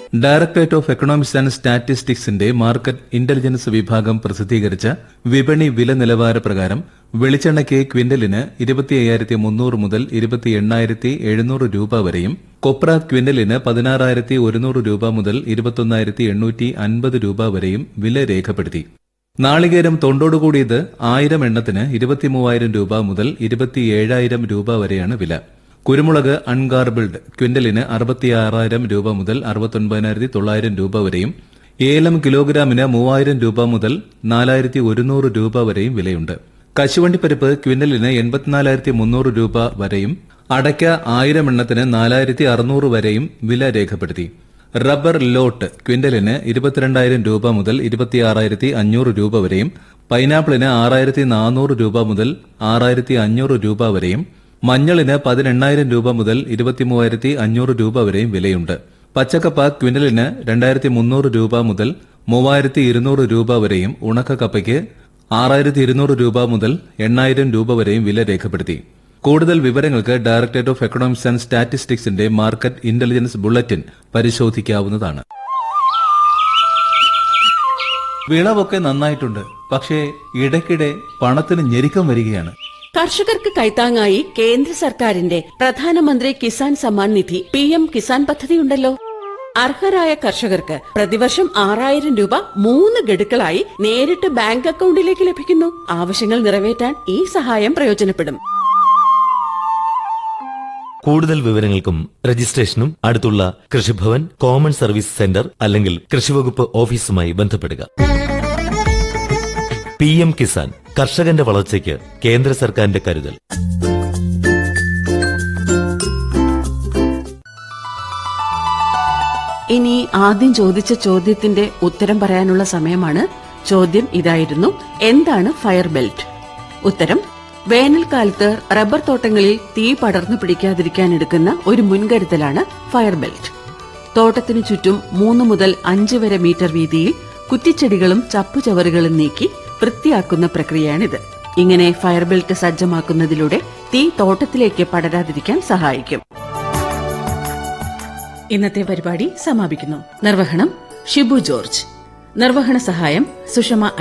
directorate of economics and സ്റ്റാറ്റിസ്റ്റിക്സിന്റെ market intelligence വിഭാഗം പ്രസിദ്ധീകരിച്ച വിപണി വില നിലവാര പ്രകാരം വെളിച്ചെണ്ണയ്ക്ക് ക്വിന്റലിന് ഇരുപത്തി അയ്യായിരത്തി മുന്നൂറ് മുതൽ ഇരുപത്തി എണ്ണായിരത്തി എഴുന്നൂറ് രൂപ വരെയും കൊപ്ര ക്വിന്റലിന് പതിനാറായിരത്തി ഒരുന്നൂറ് രൂപ മുതൽ ഇരുപത്തൊന്നായിരത്തി എണ്ണൂറ്റി അൻപത് രൂപ വരെയും വില രേഖപ്പെടുത്തി നാളികേരം തൊണ്ടോടുകൂടിയത് ആയിരം എണ്ണത്തിന് ഇരുപത്തിമൂവായിരം രൂപ മുതൽ ഇരുപത്തിയേഴായിരം രൂപ വരെയാണ് വില കുരുമുളക് അൺഗാർബിൾഡ് ക്വിന്റലിന് അറുപത്തിയാറായിരം രൂപ മുതൽ അറുപത്തൊൻപതിനായിരത്തി തൊള്ളായിരം രൂപ വരെയും ഏലം കിലോഗ്രാമിന് മൂവായിരം രൂപ മുതൽ നാലായിരത്തി ഒരുന്നൂറ് രൂപ വരെയും വിലയുണ്ട് കശുവണ്ടിപ്പരിപ്പ് ക്വിന്റലിന് എൺപത്തിനാലായിരത്തി മുന്നൂറ് രൂപ വരെയും അടയ്ക്ക ആയിരം എണ്ണത്തിന് നാലായിരത്തി അറുന്നൂറ് വരെയും വില രേഖപ്പെടുത്തി റബ്ബർ ലോട്ട് ക്വിന്റലിന് ഇരുപത്തിരണ്ടായിരം രൂപ മുതൽ ഇരുപത്തിയാറായിരത്തി അഞ്ഞൂറ് രൂപ വരെയും പൈനാപ്പിളിന് ആറായിരത്തി നാനൂറ് രൂപ മുതൽ ആറായിരത്തി അഞ്ഞൂറ് രൂപ വരെയും മഞ്ഞളിന് പതിനെണ്ണായിരം രൂപ മുതൽ ഇരുപത്തിമൂവായിരത്തി അഞ്ഞൂറ് രൂപ വരെയും വിലയുണ്ട് പച്ചക്കപ്പ ക്വിന്റലിന് രണ്ടായിരത്തി മുന്നൂറ് രൂപ മുതൽ മൂവായിരത്തി ഇരുന്നൂറ് രൂപ വരെയും ഉണക്കക്കപ്പയ്ക്ക് ആറായിരത്തി ഇരുന്നൂറ് രൂപ മുതൽ എണ്ണായിരം രൂപ വരെയും വില രേഖപ്പെടുത്തി കൂടുതൽ വിവരങ്ങൾക്ക് ഡയറക്ടറേറ്റ് ഓഫ് എക്കണോമിക്സ് ആൻഡ് സ്റ്റാറ്റിസ്റ്റിക്സിന്റെ മാർക്കറ്റ് ഇന്റലിജൻസ് ബുള്ളറ്റിൻ പരിശോധിക്കാവുന്നതാണ് വിളവൊക്കെ നന്നായിട്ടുണ്ട് പക്ഷേ ഇടയ്ക്കിടെ പണത്തിന് ഞെരുക്കം വരികയാണ് കർഷകർക്ക് കൈത്താങ്ങായി കേന്ദ്ര സർക്കാരിന്റെ പ്രധാനമന്ത്രി കിസാൻ സമ്മാൻ നിധി പി എം കിസാൻ പദ്ധതിയുണ്ടല്ലോ അർഹരായ കർഷകർക്ക് പ്രതിവർഷം ആറായിരം രൂപ മൂന്ന് ഗഡുക്കളായി നേരിട്ട് ബാങ്ക് അക്കൌണ്ടിലേക്ക് ലഭിക്കുന്നു ആവശ്യങ്ങൾ നിറവേറ്റാൻ ഈ സഹായം പ്രയോജനപ്പെടും കൂടുതൽ വിവരങ്ങൾക്കും രജിസ്ട്രേഷനും അടുത്തുള്ള കൃഷിഭവൻ കോമൺ സർവീസ് സെന്റർ അല്ലെങ്കിൽ കൃഷിവകുപ്പ് ഓഫീസുമായി ബന്ധപ്പെടുക പി എം കിസാൻ കർഷകന്റെ വളർച്ചയ്ക്ക് കേന്ദ്ര സർക്കാരിന്റെ കരുതൽ ഇനി ആദ്യം ചോദിച്ച ചോദ്യത്തിന്റെ ഉത്തരം പറയാനുള്ള സമയമാണ് ചോദ്യം ഇതായിരുന്നു എന്താണ് ഫയർ ബെൽറ്റ് ഉത്തരം വേനൽക്കാലത്ത് റബ്ബർ തോട്ടങ്ങളിൽ തീ പടർന്നു പിടിക്കാതിരിക്കാൻ എടുക്കുന്ന ഒരു മുൻകരുതലാണ് ഫയർ ബെൽറ്റ് തോട്ടത്തിനു ചുറ്റും മൂന്ന് മുതൽ അഞ്ച് വരെ മീറ്റർ വീതിയിൽ കുറ്റിച്ചെടികളും ചപ്പുചവറുകളും നീക്കി വൃത്തിയാക്കുന്ന പ്രക്രിയയാണിത് ഇങ്ങനെ ഫയർ ബെൽറ്റ് സജ്ജമാക്കുന്നതിലൂടെ തീ തോട്ടത്തിലേക്ക് പടരാതിരിക്കാൻ സഹായിക്കും ഇന്നത്തെ പരിപാടി സമാപിക്കുന്നു നിർവഹണം ഷിബു ജോർജ് നിർവഹണ സഹായം സുഷമ